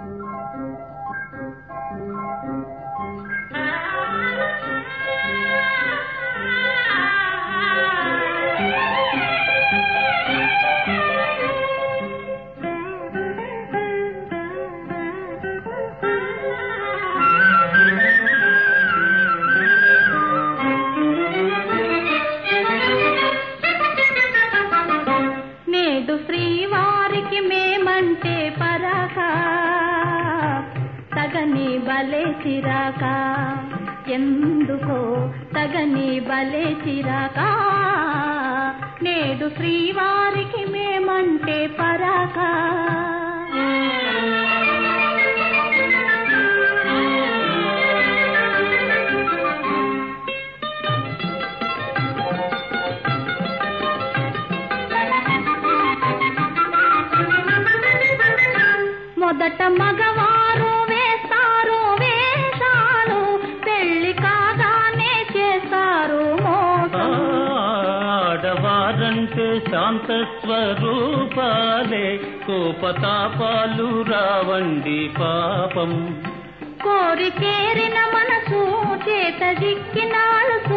నేడు శ్రీవారికి మేమంటే పరాక తగని బలే చిరాక ఎందుకో తగని బలే చిరాక నేడు శ్రీవారికి మేమంటే పరాక మొదట మగవారు వేస్తారు వేషాలు పెళ్లి కాగానే చేస్తారు మోసం ఆడవారంటే శాంత స్వరూపాలే కోపతాపాలు రావండి పాపం కోరికేరిన మనసు చేత జిక్కిన అలుసు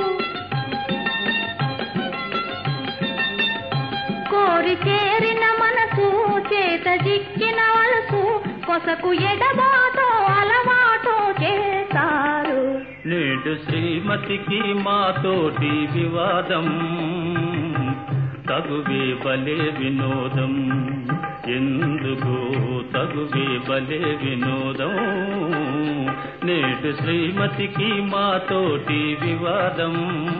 కోరికేరిన మనసు చేత జిక్కిన అలుసు కొసకు ఎడబాటో అలవాటో చేస్తారు నేడు శ్రీమతికి మాతోటి వివాదం తగువే బలే వినోదం ఎందుకు తగువే బలే వినోదం నేడు శ్రీమతికి మాతోటి వివాదం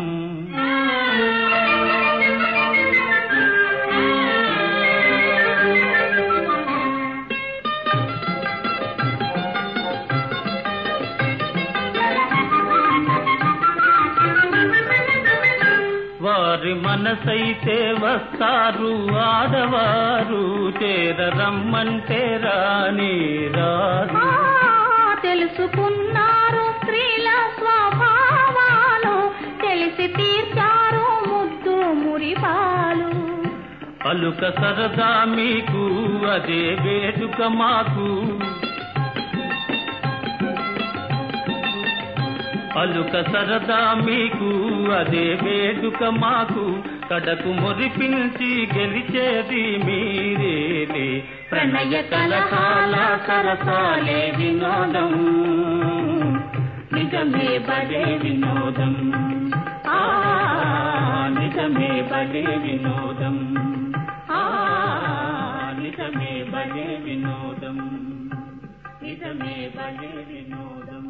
వారి మనసైతే వస్తారు ఆడవారు చేరరమ్మంటే రాని రాదు ఆ, తెలుసుకున్నారు స్త్రీల స్వభావాలు తెలిసి తీర్చారు ముద్దు మురిపాలు అలుక సరదా మీకు అదే వేడుక మాకు అలుక సరదా మీకు అదే వేడుక మాకు కడకు మురిపించి గెలిచేది మీరేలే ప్రణయ కలహాల సరసాలే వినోదం నిజమే బలే వినోదం ఆ నిజమే బలే వినోదం ఆ నిజమే బలే వినోదం నిజమే బలే వినోదం